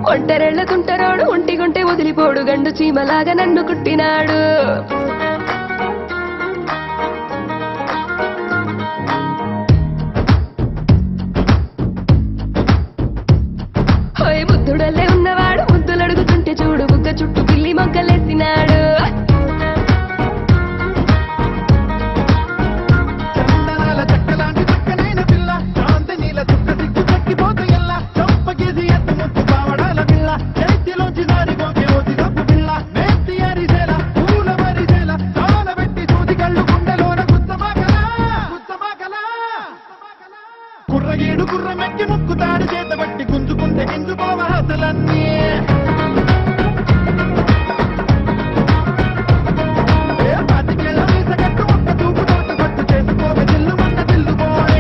ఒంటరెళ్ళకుంటరోడు ఒంటిగుంటే వదిలిపోడు గండు చీమలాగా నన్ను కుట్టినాడు హోయ్ బుద్ధుడల్లే ఉన్నవాడు ముద్దులడుగుతుంటే చూడు బుగ్గ చుట్టూ పిల్లి మొగ్గలేసినాడు చందనాల చెక్కలాంటి చక్కనైన పిల్ల శాంతి నీల చుక్క సిక్కు చక్కిపోతే ఎల్లా చంపకేసి ఎత్తు ముత్తు కావడాల పిల్ల చేతిలోంచి జారిపోతే ఓసి తప్పు పిల్ల మేస్తి అరిసేల పూల మరిసేల చాల పెట్టి చూసి కళ్ళు గుండెలోన గుత్తమాకలా గుత్తమాకలా కుర్రగీడు కుర్ర మెక్కి ముక్కు తాడి చేత బట్టి గుంజుకుంటే గింజుకోవ అసలన్నీ ఏ పాతికేళ్ల మీసగట్టు ఒక్క చూపు తోట పట్టు చేసుకోక జిల్లుమన్న జిల్లుకోడే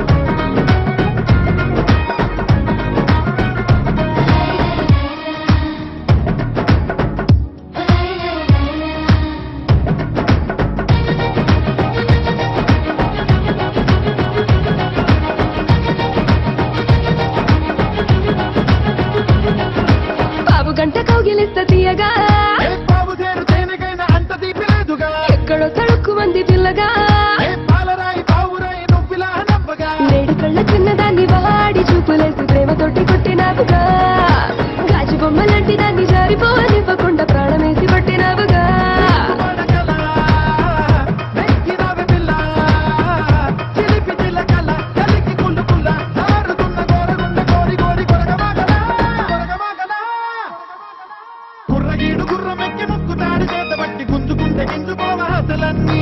బాబు గంట కౌగిలిస్త తీయగా ఏ బాబు చేరు తేనెకైనా అంత తీపి లేదుగా ఎక్కడో తడుక్కు మంది పిల్లగా ఏ పాలరాయి బావురాయి నువ్విలా నవ్వగా నేడు కళ్ళ చిన్నదాన్ని వాడి చూపులేసి ప్రేమతోటి కొట్టినావుగా గాజు బొమ్మలాంటి దాన్ని జారిపోనివ్వకుండా ప్రాణమేసి పట్టినావుగా పడగలా, నెక్కినావె పిల్ల, చిలిపి చిలకల, కలికి కులుకుల, జారుతున్న గోరగుండె కోరి కోరి కొరగవాగలా, కొరగవాగలా. కుర్రగీడు గుర్రమెక్కి ముక్కు తాడి చేత బట్టి గుంజుకుంటే గింజుకోవ అసలన్నీ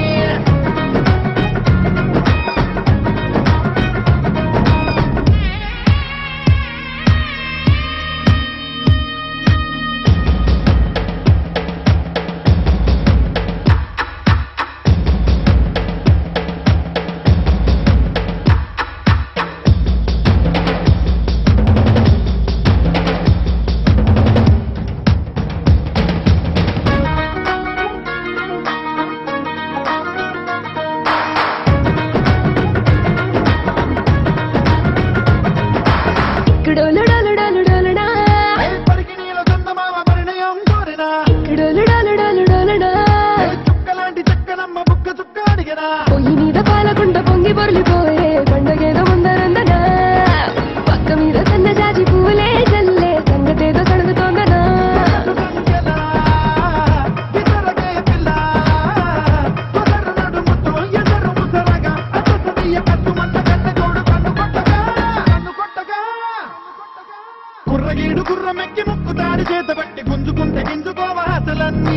ఇక్కడోలు డోలు డోలు డోలుడా ఏ పరికి నీల చందమామ పరిణయం కోరినా ఇక్కడోలు డోలు డోలు డోలుడా ఏ చుక్కలాంటి చక్కనమ్మ బుక్క చుక్క అడిగినా పొయ్యి మీద పాలకుండ పొంగి పొర్లిపోయే పండగేదో ముందరందనా పక్క మీద సన్న జాజి పువ్వులే జల్లే సంగతేదో సడుగుతోందనా సంఖ్యలా, ఇతరకే పిల్ల, కొసరు నడుముతో ఎసరు ముసరగా, అచ్చసరియ కట్టుమన్న కన్నెజోడు కన్ను కొట్టగా, కన్ను కొట్టగా. కుర్రగీడు గుర్రమెక్కి ముక్కు తాడి చేత బట్టి గుంజుకుంటే గింజుకోవ అసలన్నీ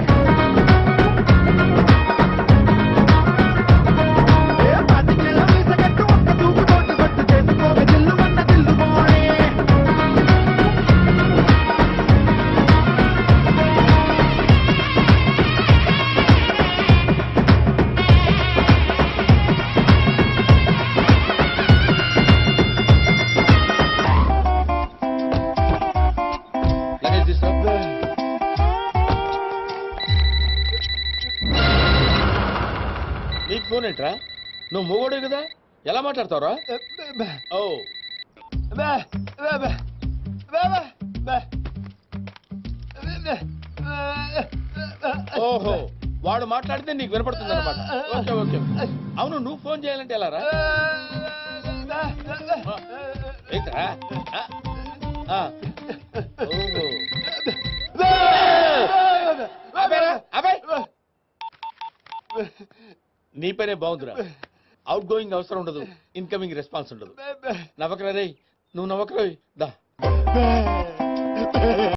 ఏ పాతికేళ్ల మీసగట్టు ఒక్క చూపు తోట పట్టు చేసుకోక జిల్లుమన్న జిల్లుకోడే లగేజ్ తీసుకో నీకు ఫోన్ ఏంట్రా నువ్వు మూగోడే కదా ఎలా మాట్లాడతావురా ఓ ఓహో వాడు మాట్లాడితే నీకు వినపడుతుంది అనమాట ఓకే ఓకే అవును నువ్వు ఫోన్ చేయాలంటే ఎలా రా ఏంట్రా ఆ? ఆ. ఓహో అబ్బేరా, అబ్బే. నీ పేరే బాగుందిరా అవుట్ గోయింగ్ అవసరం ఉండదు ఇన్కమింగ్ రెస్పాన్స్ ఉండదు నవ్వకరా రే నువ్వు నవ్వకరా దా